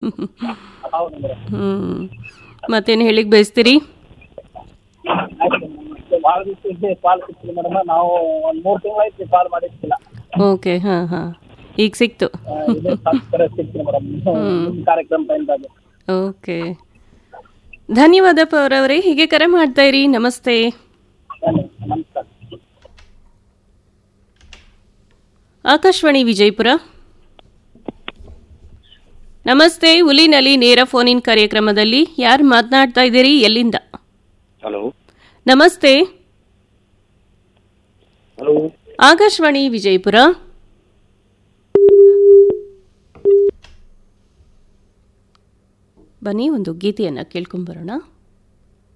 ಹೌದು ಮೇಡಮ್ ಹ್ಮ್ ಮತ್ತೇನು ಹೇಳಿಕ್ ಬಯಸ್ತೀರಿ ಆಯ್ತು ಮೇಡಮ್ ಭಾಳ ದಿವಸ ಇದ್ದೆ ಕಾಲ್ ಸಿಕ್ತಿಲ್ಲ ಮೇಡಮ್ ನಾವು ಒಂದು ಮೂರು ತಿಂಗಳಾಯ್ತು ಕಾಲ್ ಮಾಡಿರ್ತಿಲ್ಲ ಓಕೆ ಹಾಂ ಹಾಂ ಈಗ ಸಿಕ್ತು ಆ, ಇದೇ ಸಾಕ್ಷರ ಸಿಕ್ತಿಲ್ಲ ಮೇಡಮ್ ನಿಮ್ಮ ಕಾರ್ಯಕ್ರಮ ಟೈಮ್ದಾಗ ಓಕೆ ಧನ್ಯವಾದ ಪವರವರೇ ಹೀಗೆ ಕರೆ ಮಾಡ್ತಾ ಇರಿ ನಮಸ್ತೆ ನಮಸ್ಕಾರ ಆಕಾಶವಾಣಿ ವಿಜಯಪುರ ನಮಸ್ತೆ ಹುಲಿನಲ್ಲಿ ನೇರ ಫೋನ್ ಇನ್ ಕಾರ್ಯಕ್ರಮದಲ್ಲಿ ಯಾರು ಮಾತನಾಡ್ತಾ ಇದ್ದೀರಿ ಎಲ್ಲಿಂದ ಹಲೋ ನಮಸ್ತೆ ಹಲೋ ಆಕಾಶವಾಣಿ ವಿಜಯಪುರ ಬನ್ನಿ ಒಂದು ಗೀತೆಯನ್ನು ಕೇಳ್ಕೊಂಬರೋಣ